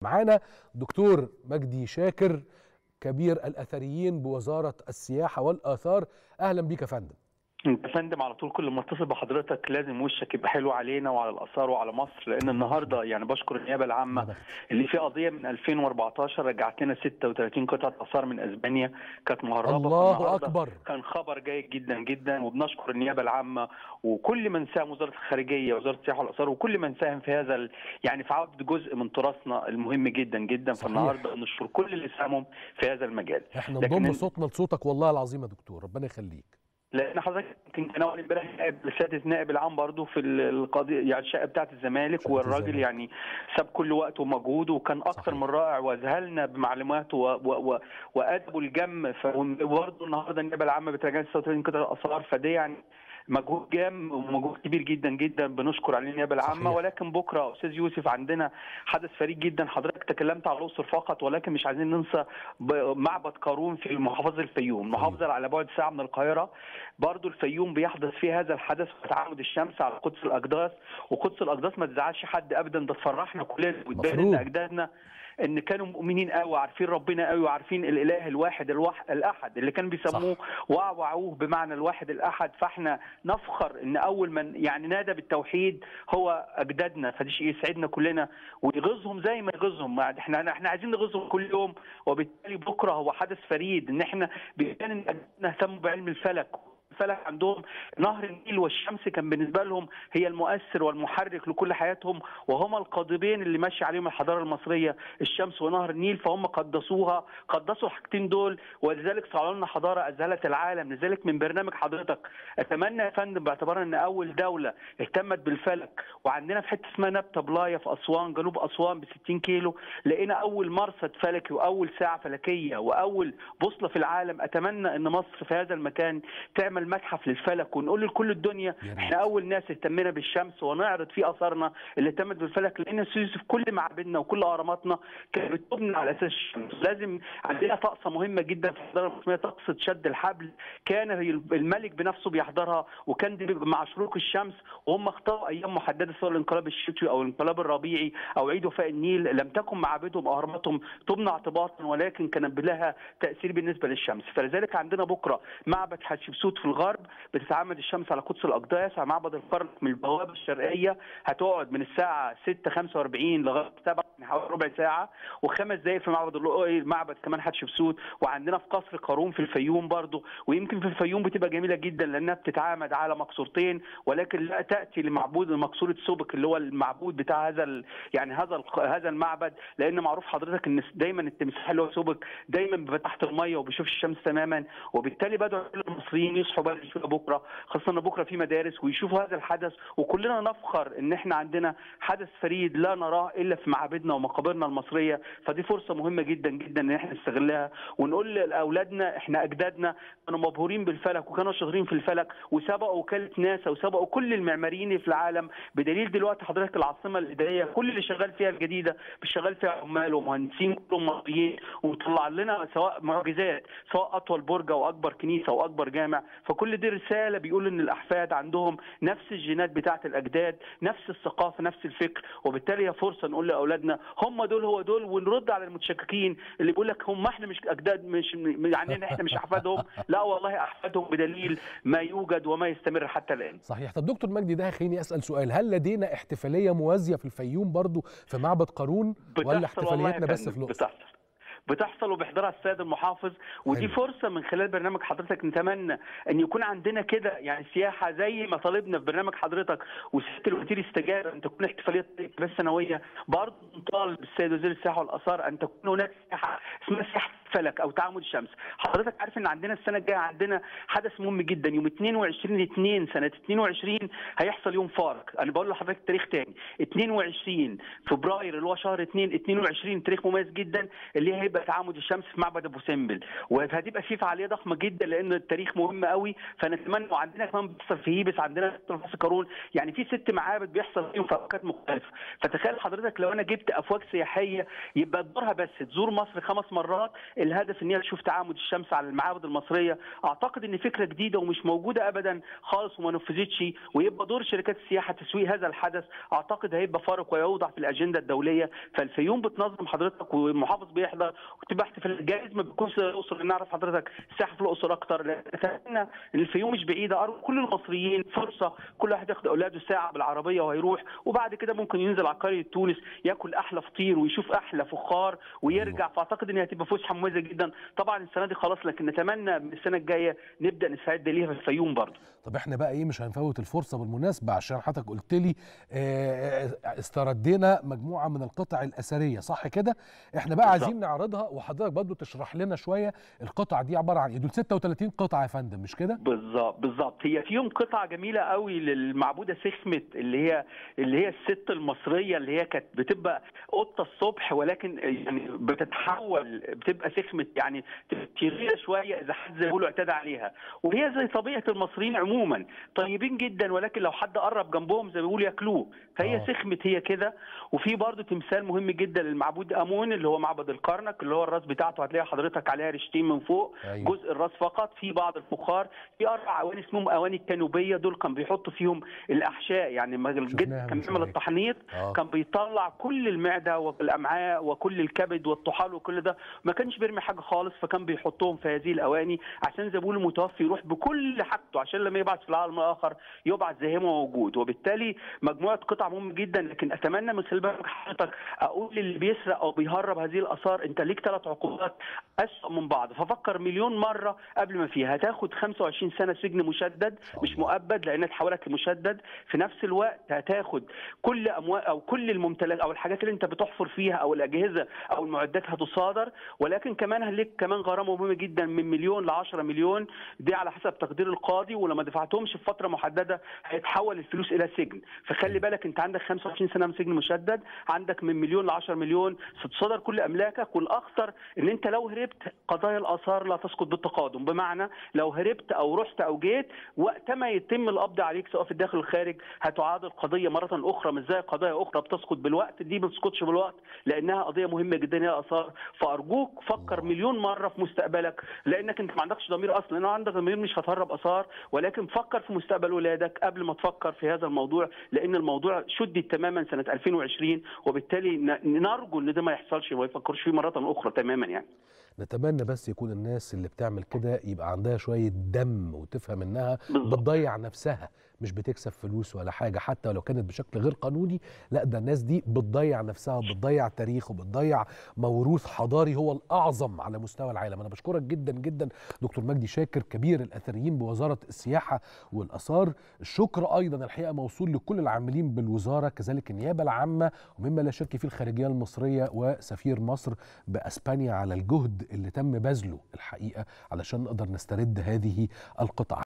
معانا دكتور مجدي شاكر كبير الاثريين بوزاره السياحه والاثار اهلا بيك يا فندم انت فندم على طول كل ما اتصل بحضرتك لازم وشك يبقى حلو علينا وعلى الاثار وعلى مصر لان النهارده يعني بشكر النيابه العامه اللي في قضيه من 2014 رجعت لنا 36 قطعه اثار من اسبانيا كانت مهربه الله اكبر كان خبر جيد جدا جدا وبنشكر النيابه العامه وكل من ساهم وزاره الخارجيه وزاره السياحه والاثار وكل من ساهم في هذا ال... يعني في عوده جزء من تراثنا المهم جدا جدا صحيح. فالنهارده نشكر كل اللي ساهموا في هذا المجال احنا لكن نضم صوتنا لصوتك والله العظيم يا دكتور ربنا يخليك لان حضرتك يمكن كان اول امبارح نائب سياده النائب العام برضه في القضيه يعني الشقه بتاعه الزمالك شقة والراجل الزمالك. يعني ساب كل وقته ومجهوده وكان اكثر صحيح. من رائع واذهلنا بمعلوماته و- و- و- وادبه الجم وبرضه النهارده النيابه العامه بتراجع 36 قطعه اثار فده يعني مجهود جام ومجهود كبير جدا جدا بنشكر عليه النيابه العامه صحيح. ولكن بكره يا استاذ يوسف عندنا حدث فريد جدا حضرتك تكلمت على الاقصر فقط ولكن مش عايزين ننسى ب- معبد قارون في محافظه الفيوم محافظه على بعد ساعه من القاهره برضو الفيوم بيحدث فيه هذا الحدث تعامد الشمس على قدس الاقداس وقدس الاقداس ما تزعلش حد ابدا ده تفرحنا كلنا وتبين ان مفروض. اجدادنا ان كانوا مؤمنين قوي وعارفين ربنا قوي وعارفين الاله الواحد الوح... الاحد اللي كانوا بيسموه وعوعوه بمعنى الواحد الاحد فاحنا نفخر ان اول من يعني نادى بالتوحيد هو اجدادنا فدي شيء يسعدنا كلنا ويغيظهم زي ما يغيظهم ما احنا احنا عايزين نغيظهم كل يوم وبالتالي بكره هو حدث فريد ان احنا بيبان ان اجدادنا اهتموا بعلم الفلك الفلك عندهم نهر النيل والشمس كان بالنسبه لهم هي المؤثر والمحرك لكل حياتهم وهما القاضبين اللي ماشي عليهم الحضاره المصريه الشمس ونهر النيل فهم قدسوها قدسوا الحاجتين دول ولذلك صنعوا لنا حضاره اذهلت العالم لذلك من برنامج حضرتك اتمنى يا فندم باعتبار ان اول دوله اهتمت بالفلك وعندنا في حته اسمها نبته بلايه في اسوان جنوب اسوان ب 60 كيلو لقينا اول مرصد فلكي واول ساعه فلكيه واول بوصله في العالم اتمنى ان مصر في هذا المكان تعمل متحف للفلك ونقول لكل الدنيا يا ريت. احنا اول ناس اهتمينا بالشمس ونعرض فيه اثارنا اللي اهتمت بالفلك لان يا أستاذ يوسف كل معابدنا وكل اهراماتنا كانت بتبنى على اساس الشمس لازم عندنا طقسه مهمه جدا في الحضاره المصريه طقسه شد الحبل كان الملك بنفسه بيحضرها وكان دي بيبقى مع شروق الشمس وهم اختاروا ايام محدده سواء الانقلاب الشتوي او الانقلاب الربيعي او عيد وفاء النيل لم تكن معابدهم او اهراماتهم تبنى اعتباطا ولكن كانت لها تاثير بالنسبه للشمس فلذلك عندنا بكره معبد حتشبسوت في الغرب بتتعمد الشمس على قدس الاقداس على معبد القرن من البوابه الشرقيه هتقعد من الساعه 6:45 لغايه 7 من حوالي ربع ساعه وخمس دقائق في معبد اللؤلؤي معبد كمان حتشبسوت وعندنا في قصر قارون في الفيوم برضو ويمكن في الفيوم بتبقى جميله جدا لانها بتتعامد على مقصورتين ولكن لا تاتي لمعبود مقصوره سوبك اللي هو المعبود بتاع هذا ال... يعني هذا ال... هذا المعبد لان معروف حضرتك ان دايما التمساح اللي هو سوبك دايما بيبقى تحت الميه وبيشوف الشمس تماما وبالتالي بدأوا كل المصريين يصحوا بدري شويه بكره خاصه ان بكره في مدارس ويشوفوا هذا الحدث وكلنا نفخر ان احنا عندنا حدث فريد لا نراه الا في معابدنا ومقابرنا المصريه فدي فرصه مهمه جدا جدا ان احنا نستغلها ونقول لاولادنا احنا اجدادنا كانوا مبهورين بالفلك وكانوا شاطرين في الفلك وسبقوا وكاله ناسا وسبقوا كل المعماريين اللي في العالم بدليل دلوقتي حضرتك العاصمه الاداريه كل اللي شغال فيها الجديده شغال فيها عمال ومهندسين كلهم مصريين ومطلع لنا سواء معجزات سواء اطول برج او اكبر كنيسه او اكبر جامع فكل دي رساله بيقول ان الاحفاد عندهم نفس الجينات بتاعه الاجداد نفس الثقافه نفس الفكر وبالتالي هي فرصه نقول لاولادنا هم دول هو دول ونرد على المتشككين اللي بيقول لك هم احنا مش اجداد مش يعني إن احنا مش احفادهم لا والله احفادهم بدليل ما يوجد وما يستمر حتى الان صحيح طب دكتور مجدي ده هيخليني اسال سؤال هل لدينا احتفاليه موازيه في الفيوم برضو في معبد قارون ولا بتحصل والله يا احتفاليتنا بس فندم، في الاقصر بتحصل بتحصل وبيحضرها السيد المحافظ ودي حلو. فرصه من خلال برنامج حضرتك نتمنى ان يكون عندنا كده يعني سياحه زي ما طالبنا في برنامج حضرتك وسياده الوزير استجاب ان تكون احتفاليه بس سنويه برضه نطالب السيد وزير السياحه والاثار ان تكون هناك سياحه اسمها سياحه فلك او تعامد الشمس حضرتك عارف ان عندنا السنه الجايه عندنا حدث مهم جدا يوم 22 2 سنه 22 هيحصل يوم فارق انا بقول لحضرتك التاريخ تاني 22 فبراير اللي هو شهر 2 22 تاريخ مميز جدا اللي هيبقى تعامد الشمس في معبد ابو سمبل وهتبقى في فعاليه ضخمه جدا لان التاريخ مهم قوي فنتمنى وعندنا كمان بيحصل في هيبس عندنا في راس قارون يعني في ست معابد بيحصل فيهم فوقات مختلفه فتخيل حضرتك لو انا جبت افواج سياحيه يبقى تزورها بس تزور مصر خمس مرات الهدف ان هي تشوف تعامد الشمس على المعابد المصريه اعتقد ان فكره جديده ومش موجوده ابدا خالص وما نفذتش ويبقى دور شركات السياحه تسويق هذا الحدث اعتقد هيبقى فارق ويوضع في الاجنده الدوليه فالفيوم بتنظم حضرتك والمحافظ بيحضر وتبقى احتفال جائز ما بيكونش الاقصر نعرف حضرتك السياحه في الاقصر اكتر اتمنى ان الفيوم مش بعيده أرجو كل المصريين فرصه كل واحد ياخد اولاده ساعه بالعربيه وهيروح وبعد كده ممكن ينزل على قريه تونس ياكل احلى فطير ويشوف احلى فخار ويرجع فاعتقد ان هي هتبقى فسحه مميزه جدا طبعا السنه دي خلاص لكن نتمنى من السنه الجايه نبدا نستعد ليها في الفيوم برضه طب احنا بقى ايه مش هنفوت الفرصه بالمناسبه عشان حضرتك قلت لي اه استردينا مجموعه من القطع الاثريه صح كده احنا بقى بالظبط. عايزين نعرضها وحضرتك برضو تشرح لنا شويه القطع دي عباره عن ايه دول 36 قطعه يا فندم مش كده بالظبط بالظبط هي فيهم قطعه جميله قوي للمعبوده سخمت اللي هي اللي هي الست المصريه اللي هي كانت بتبقى قطه الصبح ولكن يعني بتتحول بتبقى سخمت يعني شريره شويه اذا حد زي ما بيقولوا اعتدى عليها وهي زي طبيعه المصريين عموما طيبين جدا ولكن لو حد قرب جنبهم زي ما بيقولوا ياكلوه فهي آه. سخمت هي كده وفي برضه تمثال مهم جدا للمعبود امون اللي هو معبد الكرنك اللي هو الراس بتاعته هتلاقي حضرتك عليها رشتين من فوق أيوة. جزء الراس فقط في بعض الفخار في اربع اواني اسمهم اواني الكانوبيه دول كان بيحطوا فيهم الاحشاء يعني لما الجد شفناها كان من بيعمل شوية. التحنيط آه. كان بيطلع كل المعده والامعاء وكل الكبد والطحال وكل ده ما كانش بيرمي حاجه خالص فكان بيحطهم في هذه الاواني عشان زي ما بيقولوا المتوفي يروح بكل حاجته عشان لما يبعث في العالم الاخر يبعث زي ما هو موجود وبالتالي مجموعه قطع مهمه جدا لكن اتمنى من خلال برنامج حضرتك اقول للي بيسرق او بيهرب هذه الاثار انت ليك ثلاث عقوبات اسوء من بعض ففكر مليون مره قبل ما فيها هتاخد 25 سنه سجن مشدد مش مؤبد لانها اتحولت لمشدد في نفس الوقت هتاخد كل اموال او كل الممتلكات او الحاجات اللي انت بتحفر فيها او الاجهزه او المعدات هتصادر ولكن كمان هليك كمان غرامه مهمه جدا من مليون ل 10 مليون دي على حسب تقدير القاضي ولما دفعتهمش في فتره محدده هيتحول الفلوس الى سجن فخلي بالك انت عندك 25 سنه من سجن مشدد عندك من مليون ل 10 مليون تتصادر كل املاكك والاخطر ان انت لو هربت قضايا الاثار لا تسقط بالتقادم بمعنى لو هربت او رحت او جيت وقت ما يتم القبض عليك سواء في الداخل والخارج هتعاد القضيه مره اخرى مش زي قضايا اخرى بتسقط بالوقت دي ما بتسقطش بالوقت لانها قضيه مهمه جدا هي الاثار فارجوك فكر مليون مره في مستقبلك لانك انت ما عندكش ضمير اصلا لو عندك ضمير مش هتهرب اثار ولكن فكر في مستقبل ولادك قبل ما تفكر في هذا الموضوع لان الموضوع شدد تماما سنه 2020 وبالتالي ن- نرجو ان ده ما يحصلش وما يفكرش فيه مره اخرى تماما يعني نتمنى بس يكون الناس اللي بتعمل كده يبقى عندها شويه دم وتفهم انها بالظبط. بتضيع نفسها مش بتكسب فلوس ولا حاجه حتى لو كانت بشكل غير قانوني لا ده الناس دي بتضيع نفسها وبتضيع تاريخ وبتضيع موروث حضاري هو الاعظم على مستوى العالم انا بشكرك جدا جدا دكتور مجدي شاكر كبير الاثريين بوزاره السياحه والاثار الشكر ايضا الحقيقه موصول لكل العاملين بالوزاره كذلك النيابه العامه ومما لا شك فيه الخارجيه المصريه وسفير مصر باسبانيا على الجهد اللي تم بذله الحقيقه علشان نقدر نسترد هذه القطع